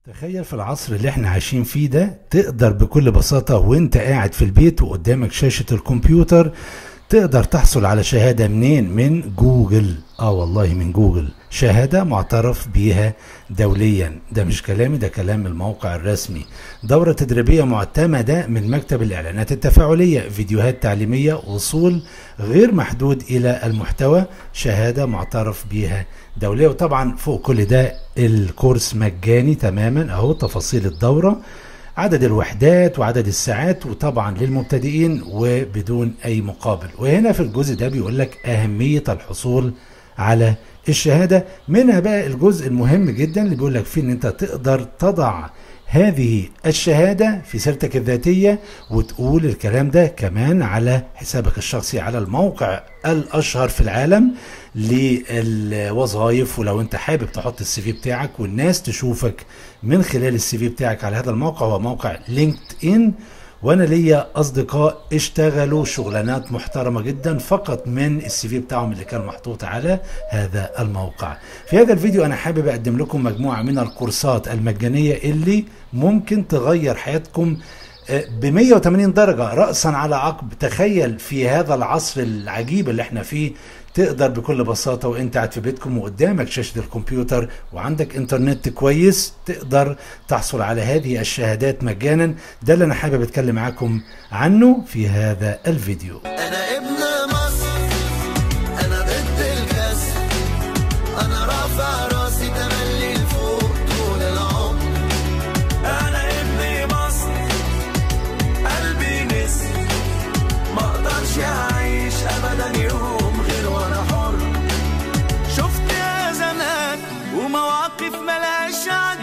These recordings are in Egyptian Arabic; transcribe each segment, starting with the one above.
تخيل في العصر اللي احنا عايشين فيه ده تقدر بكل بساطة وانت قاعد في البيت وقدامك شاشة الكمبيوتر تقدر تحصل على شهادة منين من جوجل اه والله من جوجل شهادة معترف بيها دوليا ده مش كلامي ده كلام الموقع الرسمي دورة تدريبية معتمدة من مكتب الإعلانات التفاعلية فيديوهات تعليمية وصول غير محدود إلى المحتوى شهادة معترف بيها دولية وطبعا فوق كل ده الكورس مجاني تماما أهو تفاصيل الدورة عدد الوحدات وعدد الساعات وطبعا للمبتدئين وبدون اي مقابل وهنا في الجزء ده بيقول لك اهميه الحصول على الشهاده منها بقى الجزء المهم جدا اللي بيقول لك فيه ان انت تقدر تضع هذه الشهاده في سيرتك الذاتيه وتقول الكلام ده كمان على حسابك الشخصي على الموقع الاشهر في العالم للوظائف ولو انت حابب تحط السي في بتاعك والناس تشوفك من خلال السي في بتاعك على هذا الموقع هو موقع لينكد ان وانا ليا اصدقاء اشتغلوا شغلانات محترمه جدا فقط من السي في بتاعهم اللي كان محطوط على هذا الموقع في هذا الفيديو انا حابب اقدم لكم مجموعه من الكورسات المجانيه اللي ممكن تغير حياتكم ب 180 درجة رأسا على عقب تخيل في هذا العصر العجيب اللي احنا فيه تقدر بكل بساطة وانت قاعد في بيتكم وقدامك شاشة الكمبيوتر وعندك انترنت كويس تقدر تحصل على هذه الشهادات مجانا ده اللي انا حابب اتكلم معاكم عنه في هذا الفيديو انا ابن مصر انا ضد الكسر انا رافع راسي تملي لفوق طول العمر انا ابن مصر قلبي نسر ما اقدرش اعيش ابدا يوم غير وانا حر شفت يا زمان ومواقف ملهاش عد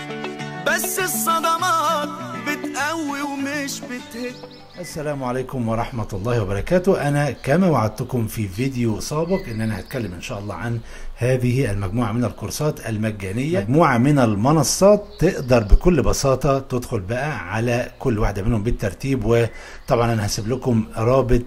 بس الصدمات بتقوي ومش بتهد السلام عليكم ورحمة الله وبركاته أنا كما وعدتكم في فيديو سابق أن أنا هتكلم إن شاء الله عن هذه المجموعة من الكورسات المجانية مجموعة من المنصات تقدر بكل بساطة تدخل بقى على كل واحدة منهم بالترتيب وطبعا أنا هسيب لكم رابط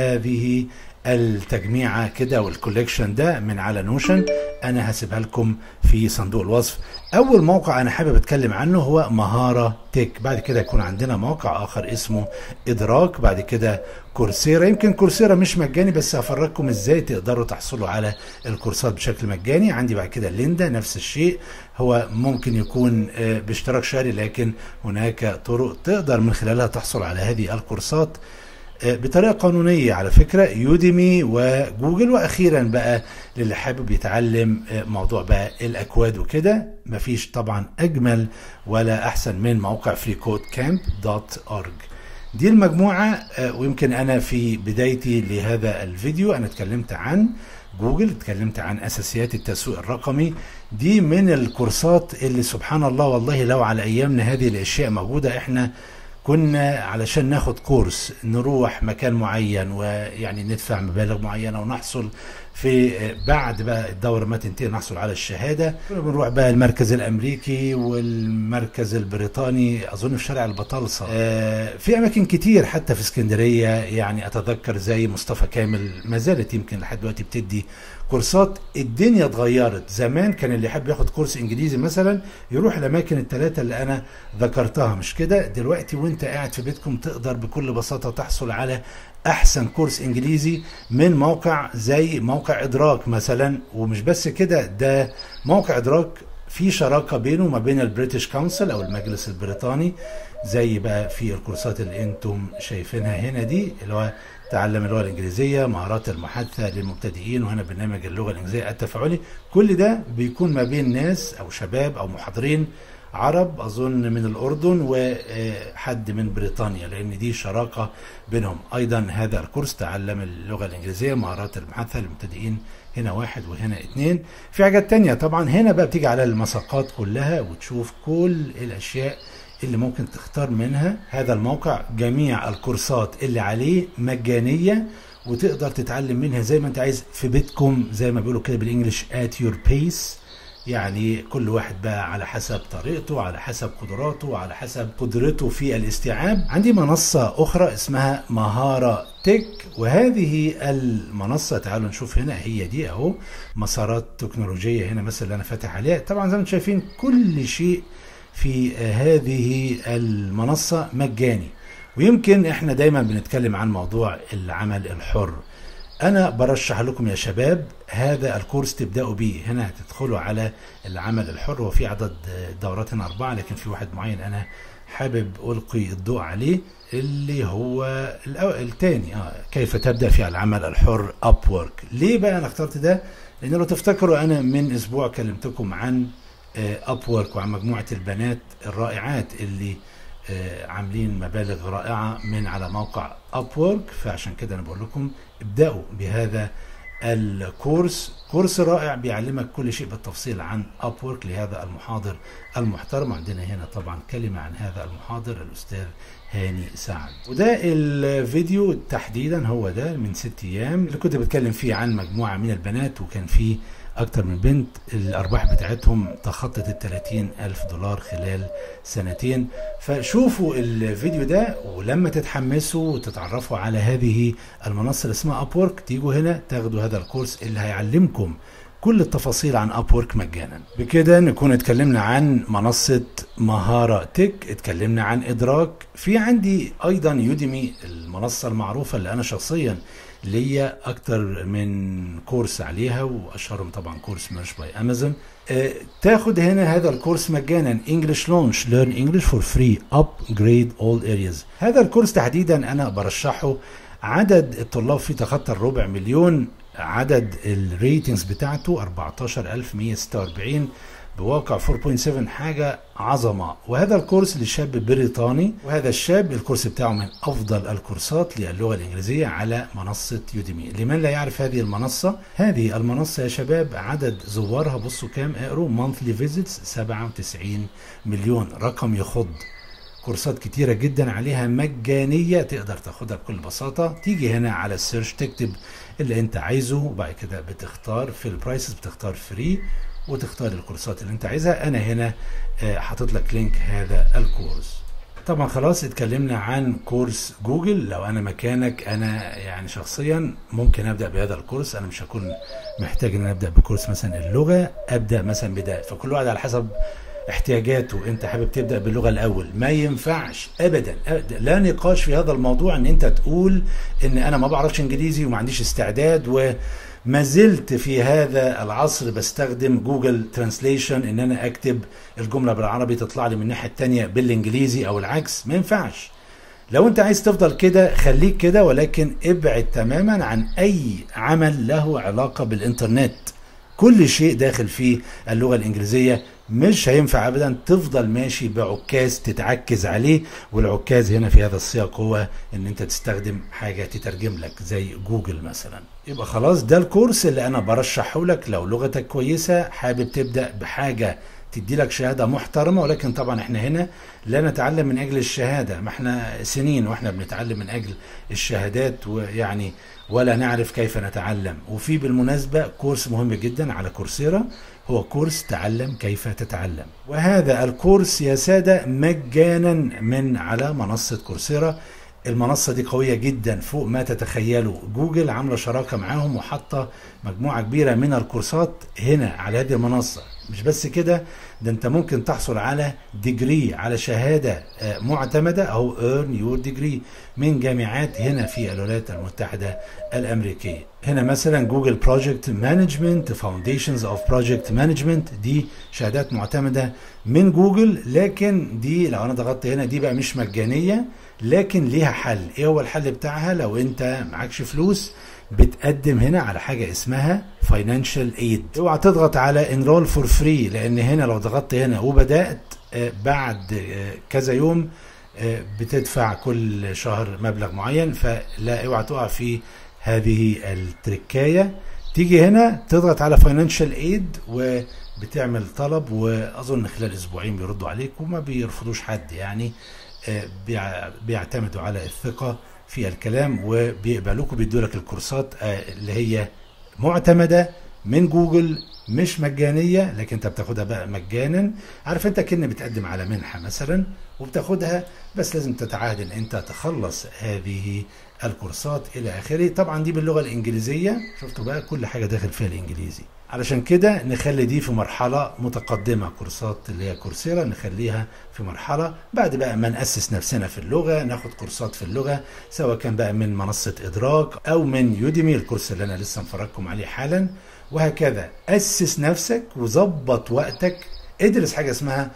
هذه التجميعة كده والكوليكشن ده من على نوشن انا هسيبها لكم في صندوق الوصف اول موقع انا حابب اتكلم عنه هو مهارة تك بعد كده يكون عندنا موقع اخر اسمه ادراك بعد كده كورسيرا يمكن كورسيرا مش مجاني بس هفرجكم ازاي تقدروا تحصلوا على الكورسات بشكل مجاني عندي بعد كده ليندا نفس الشيء هو ممكن يكون آه، باشتراك شهري لكن هناك طرق تقدر من خلالها تحصل على هذه الكورسات بطريقه قانونيه على فكره يوديمي وجوجل واخيرا بقى للي حابب يتعلم موضوع بقى الاكواد وكده مفيش طبعا اجمل ولا احسن من موقع freecodecamp.org دي المجموعه ويمكن انا في بدايتي لهذا الفيديو انا اتكلمت عن جوجل اتكلمت عن اساسيات التسويق الرقمي دي من الكورسات اللي سبحان الله والله لو على ايامنا هذه الاشياء موجوده احنا كنا علشان ناخد كورس نروح مكان معين ويعني ندفع مبالغ معينه ونحصل في بعد بقى الدوره ما تنتهي نحصل على الشهاده كنا بنروح بقى المركز الامريكي والمركز البريطاني اظن في شارع البطالسه آه في اماكن كتير حتى في اسكندريه يعني اتذكر زي مصطفى كامل ما زالت يمكن لحد دلوقتي بتدي كورسات الدنيا اتغيرت زمان كان اللي يحب ياخد كورس انجليزي مثلا يروح الاماكن الثلاثه اللي انا ذكرتها مش كده دلوقتي وانت قاعد في بيتكم تقدر بكل بساطه تحصل على احسن كورس انجليزي من موقع زي موقع ادراك مثلا ومش بس كده ده موقع ادراك في شراكه بينه وما بين البريتش كونسل او المجلس البريطاني زي بقى في الكورسات اللي انتم شايفينها هنا دي اللي هو تعلم اللغه الانجليزيه مهارات المحادثه للمبتدئين وهنا برنامج اللغه الانجليزيه التفاعلي كل ده بيكون ما بين ناس او شباب او محاضرين عرب اظن من الاردن وحد من بريطانيا لان دي شراكه بينهم ايضا هذا الكورس تعلم اللغه الانجليزيه مهارات المحادثه للمبتدئين هنا واحد وهنا اتنين في حاجات تانية طبعا هنا بقى بتيجي على المساقات كلها وتشوف كل الاشياء اللي ممكن تختار منها هذا الموقع جميع الكورسات اللي عليه مجانية وتقدر تتعلم منها زي ما انت عايز في بيتكم زي ما بيقولوا كده بالانجلش at your pace يعني كل واحد بقى على حسب طريقته على حسب قدراته على حسب قدرته في الاستيعاب عندي منصة أخرى اسمها مهارة تك وهذه المنصة تعالوا نشوف هنا هي دي أهو مسارات تكنولوجية هنا مثلا اللي أنا فاتح عليها طبعا زي ما انتم شايفين كل شيء في هذه المنصة مجاني ويمكن احنا دايما بنتكلم عن موضوع العمل الحر انا برشح لكم يا شباب هذا الكورس تبداوا بيه هنا هتدخلوا على العمل الحر وفي عدد دورات هنا اربعه لكن في واحد معين انا حابب القي الضوء عليه اللي هو الأو... التاني آه كيف تبدا في العمل الحر اب وورك ليه بقى انا اخترت ده لان لو تفتكروا انا من اسبوع كلمتكم عن اب وورك وعن مجموعه البنات الرائعات اللي آه، عاملين مبالغ رائعه من على موقع اب وورك فعشان كده انا بقول لكم ابداوا بهذا الكورس كورس رائع بيعلمك كل شيء بالتفصيل عن اب وورك لهذا المحاضر المحترم عندنا هنا طبعا كلمه عن هذا المحاضر الاستاذ هاني سعد وده الفيديو تحديدا هو ده من ست ايام اللي كنت بتكلم فيه عن مجموعه من البنات وكان فيه اكتر من بنت الارباح بتاعتهم تخطت ال 30 الف دولار خلال سنتين فشوفوا الفيديو ده ولما تتحمسوا وتتعرفوا على هذه المنصه اللي اسمها اب وورك تيجوا هنا تاخدوا هذا الكورس اللي هيعلمكم كل التفاصيل عن اب وورك مجانا بكده نكون اتكلمنا عن منصه مهاره تك اتكلمنا عن ادراك في عندي ايضا يوديمي المنصه المعروفه اللي انا شخصيا ليا اكتر من كورس عليها واشهرهم طبعا كورس ميرش باي امازون آه، تاخد هنا هذا الكورس مجانا انجلش لونش ليرن انجلش فور فري ابجريد اول ارياز هذا الكورس تحديدا انا برشحه عدد الطلاب فيه تخطى الربع مليون عدد الريتنجز بتاعته 14146 بواقع 4.7 حاجة عظمة وهذا الكورس لشاب بريطاني وهذا الشاب الكورس بتاعه من أفضل الكورسات للغة الإنجليزية على منصة يوديمي لمن لا يعرف هذه المنصة هذه المنصة يا شباب عدد زوارها بصوا كام اقروا مانثلي فيزيتس 97 مليون رقم يخض كورسات كتيرة جدا عليها مجانية تقدر تاخدها بكل بساطة تيجي هنا على السيرش تكتب اللي انت عايزه وبعد كده بتختار في البرايسز بتختار فري وتختار الكورسات اللي انت عايزها انا هنا آه، حاطط لك لينك هذا الكورس طبعا خلاص اتكلمنا عن كورس جوجل لو انا مكانك انا يعني شخصيا ممكن ابدا بهذا الكورس انا مش هكون محتاج ان أنا ابدا بكورس مثلا اللغه ابدا مثلا بده فكل واحد على حسب احتياجاته انت حابب تبدا باللغه الاول ما ينفعش ابدا, أبداً. لا نقاش في هذا الموضوع ان انت تقول ان انا ما بعرفش انجليزي وما عنديش استعداد وما زلت في هذا العصر بستخدم جوجل ترانسليشن ان انا اكتب الجمله بالعربي تطلع لي من الناحيه الثانيه بالانجليزي او العكس ما ينفعش لو انت عايز تفضل كده خليك كده ولكن ابعد تماما عن اي عمل له علاقه بالانترنت كل شيء داخل فيه اللغه الانجليزيه مش هينفع ابدا تفضل ماشي بعكاز تتعكز عليه والعكاز هنا في هذا السياق هو ان انت تستخدم حاجه تترجم لك زي جوجل مثلا يبقى خلاص ده الكورس اللي انا برشحه لك لو لغتك كويسه حابب تبدا بحاجه تدي لك شهاده محترمه ولكن طبعا احنا هنا لا نتعلم من اجل الشهاده ما احنا سنين واحنا بنتعلم من اجل الشهادات ويعني ولا نعرف كيف نتعلم وفي بالمناسبه كورس مهم جدا على كورسيرا هو كورس تعلم كيف تتعلم وهذا الكورس يا ساده مجانا من على منصه كورسيرا المنصة دي قوية جدا فوق ما تتخيلوا جوجل عاملة شراكة معاهم وحاطة مجموعة كبيرة من الكورسات هنا على هذه المنصة مش بس كده ده انت ممكن تحصل على ديجري على شهادة آه، معتمدة او earn your degree من جامعات هنا في الولايات المتحدة الامريكية هنا مثلا جوجل بروجكت مانجمنت فاونديشنز اوف بروجكت مانجمنت دي شهادات معتمدة من جوجل لكن دي لو انا ضغطت هنا دي بقى مش مجانية لكن ليها حل ايه هو الحل بتاعها لو انت معكش فلوس بتقدم هنا على حاجة اسمها فاينانشال ايد اوعى تضغط على انرول فور فري لان هنا لو ضغطت هنا وبدأت آه، بعد آه، كذا يوم آه، بتدفع كل شهر مبلغ معين فلا اوعى تقع في هذه التركاية تيجي هنا تضغط على فاينانشال ايد وبتعمل طلب واظن خلال اسبوعين بيردوا عليك وما بيرفضوش حد يعني آه، بيع- بيعتمدوا على الثقة في الكلام وبيقبلوك وبيدوا لك الكورسات آه، اللي هي معتمدة من جوجل مش مجانية لكن انت بتاخدها بقى مجانا عارف انت كأن بتقدم على منحة مثلا وبتاخدها بس لازم تتعهد ان انت تخلص هذه الكورسات الى اخره طبعا دي باللغة الانجليزية شفتوا بقى كل حاجة داخل فيها الانجليزي علشان كده نخلي دي في مرحلة متقدمة كورسات اللي هي كورسيرا نخليها في مرحلة بعد بقى ما نأسس نفسنا في اللغة ناخد كورسات في اللغة سواء كان بقى من منصة إدراك أو من يوديمي الكورس اللي أنا لسه مفرجكم عليه حالا وهكذا أسس نفسك وظبط وقتك ادرس حاجة اسمها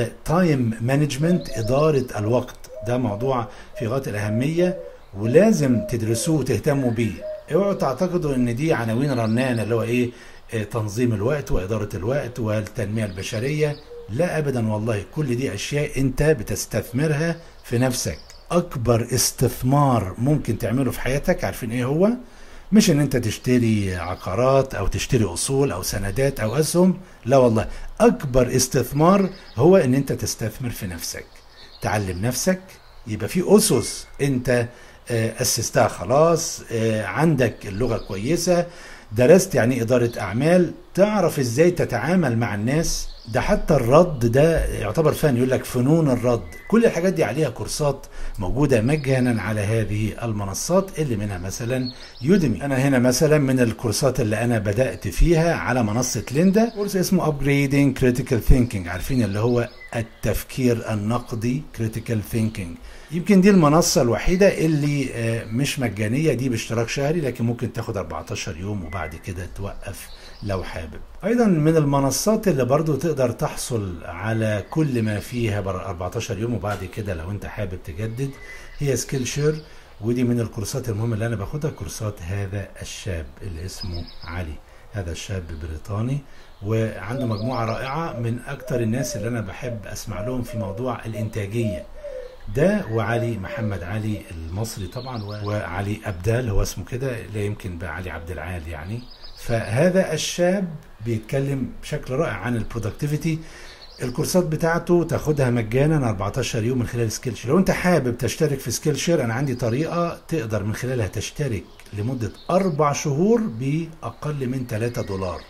تايم مانجمنت إدارة الوقت ده موضوع في غاية الأهمية ولازم تدرسوه وتهتموا بيه اوعوا تعتقدوا ان دي عناوين رنانه اللي هو ايه آه، تنظيم الوقت واداره الوقت والتنميه البشريه لا ابدا والله كل دي اشياء انت بتستثمرها في نفسك اكبر استثمار ممكن تعمله في حياتك عارفين ايه هو مش ان انت تشتري عقارات او تشتري اصول او سندات او اسهم لا والله اكبر استثمار هو ان انت تستثمر في نفسك تعلم نفسك يبقى في اسس انت آه، اسستها خلاص آه، عندك اللغه كويسه درست يعني اداره اعمال تعرف ازاي تتعامل مع الناس ده حتى الرد ده يعتبر فن يقول لك فنون الرد كل الحاجات دي عليها كورسات موجوده مجانا على هذه المنصات اللي منها مثلا يوديمي انا هنا مثلا من الكورسات اللي انا بدات فيها على منصه ليندا كورس اسمه upgrading critical thinking عارفين اللي هو التفكير النقدي critical thinking يمكن دي المنصة الوحيدة اللي آه، مش مجانية دي باشتراك شهري لكن ممكن تاخد 14 يوم وبعد كده توقف لو حابب ايضا من المنصات اللي برضو تقدر تحصل على كل ما فيها بر 14 يوم وبعد كده لو انت حابب تجدد هي سكيل شير ودي من الكورسات المهمة اللي انا باخدها كورسات هذا الشاب اللي اسمه علي هذا الشاب بريطاني وعنده مجموعة رائعة من اكتر الناس اللي انا بحب اسمع لهم في موضوع الانتاجية ده وعلي محمد علي المصري طبعا و- وعلي ابدال هو اسمه كده لا يمكن بقى علي عبد العال يعني فهذا الشاب بيتكلم بشكل رائع عن البرودكتيفيتي الكورسات بتاعته تاخدها مجانا 14 يوم من خلال سكيل شير لو انت حابب تشترك في سكيل شير انا عندي طريقه تقدر من خلالها تشترك لمده اربع شهور باقل من 3 دولار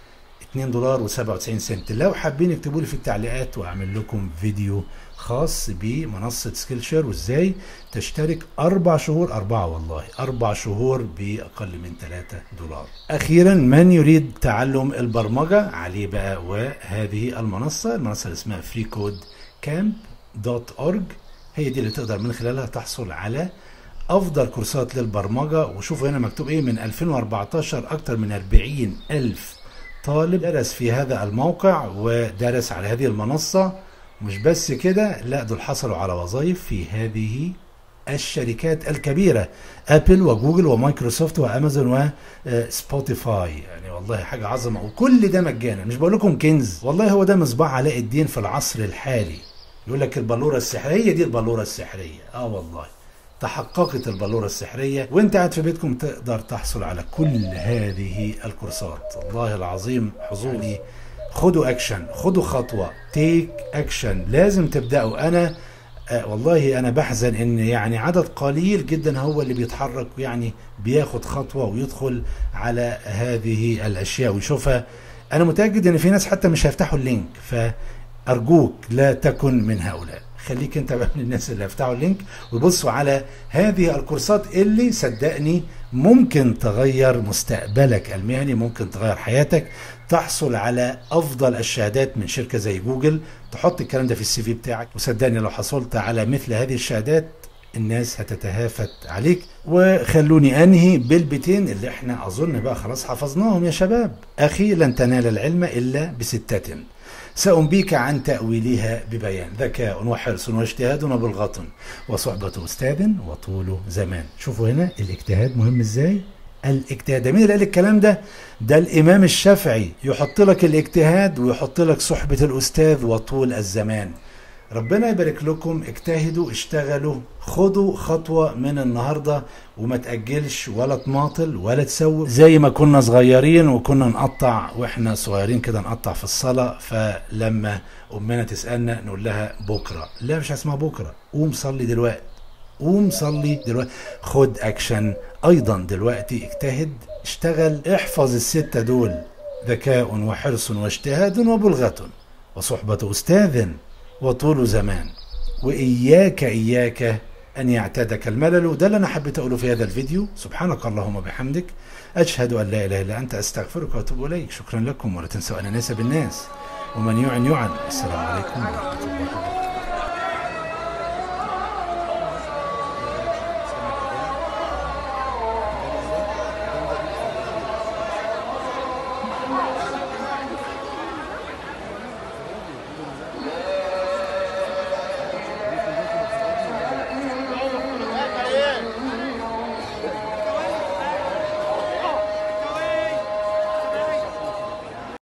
2 دولار و97 سنت لو حابين اكتبوا لي في التعليقات واعمل لكم فيديو خاص بمنصة سكيل شير وازاي تشترك اربع شهور اربعة والله اربع شهور باقل من 3 دولار اخيرا من يريد تعلم البرمجة عليه بقى وهذه المنصة المنصة اللي اسمها فري كود كامب دوت اورج هي دي اللي تقدر من خلالها تحصل على افضل كورسات للبرمجة وشوفوا هنا مكتوب ايه من 2014 اكتر من 40 الف طالب درس في هذا الموقع ودرس على هذه المنصة مش بس كده لا دول حصلوا على وظائف في هذه الشركات الكبيرة أبل وجوجل ومايكروسوفت وأمازون وسبوتيفاي يعني والله حاجة عظمة وكل ده مجانا مش بقول لكم كنز والله هو ده مصباح علاء الدين في العصر الحالي يقول لك البلورة السحرية هي دي البلورة السحرية اه والله تحققت البلورة السحرية وانت قاعد في بيتكم تقدر تحصل على كل هذه الكورسات والله العظيم حظوظي خدوا اكشن خدوا خطوة تيك اكشن لازم تبدأوا انا آه والله انا بحزن ان يعني عدد قليل جدا هو اللي بيتحرك يعني بياخد خطوة ويدخل على هذه الاشياء ويشوفها انا متأكد ان في ناس حتى مش هيفتحوا اللينك فارجوك لا تكن من هؤلاء خليك انت بقى من الناس اللي هيفتحوا اللينك ويبصوا على هذه الكورسات اللي صدقني ممكن تغير مستقبلك المهني ممكن تغير حياتك تحصل على افضل الشهادات من شركه زي جوجل تحط الكلام ده في السي في بتاعك وصدقني لو حصلت على مثل هذه الشهادات الناس هتتهافت عليك وخلوني انهي بالبيتين اللي احنا اظن بقى خلاص حفظناهم يا شباب اخي لن تنال العلم الا بستة سأنبيك عن تأويلها ببيان ذكاء وحرص واجتهاد وبلغة وصحبة أستاذ وطول زمان شوفوا هنا الاجتهاد مهم ازاي الاجتهاد ده مين اللي قال الكلام ده ده الإمام الشافعي يحط لك الاجتهاد ويحط لك صحبة الأستاذ وطول الزمان ربنا يبارك لكم اجتهدوا اشتغلوا خدوا خطوة من النهاردة وما تأجلش ولا تماطل ولا تسوف زي ما كنا صغيرين وكنا نقطع واحنا صغيرين كده نقطع في الصلاة فلما أمنا تسألنا نقول لها بكرة لا مش اسمها بكرة قوم صلي دلوقتي قوم صلي دلوقتي خد اكشن ايضا دلوقتي اجتهد اشتغل احفظ الستة دول ذكاء وحرص واجتهاد وبلغة وصحبة أستاذ وطول زمان وإياك إياك أن يعتادك الملل وده اللي أنا حبيت أقوله في هذا الفيديو سبحانك اللهم وبحمدك أشهد أن لا إله إلا أنت أستغفرك وأتوب إليك شكرا لكم ولا تنسوا أن نسب الناس ومن يعن يعن السلام عليكم ورحمة الله وبركاته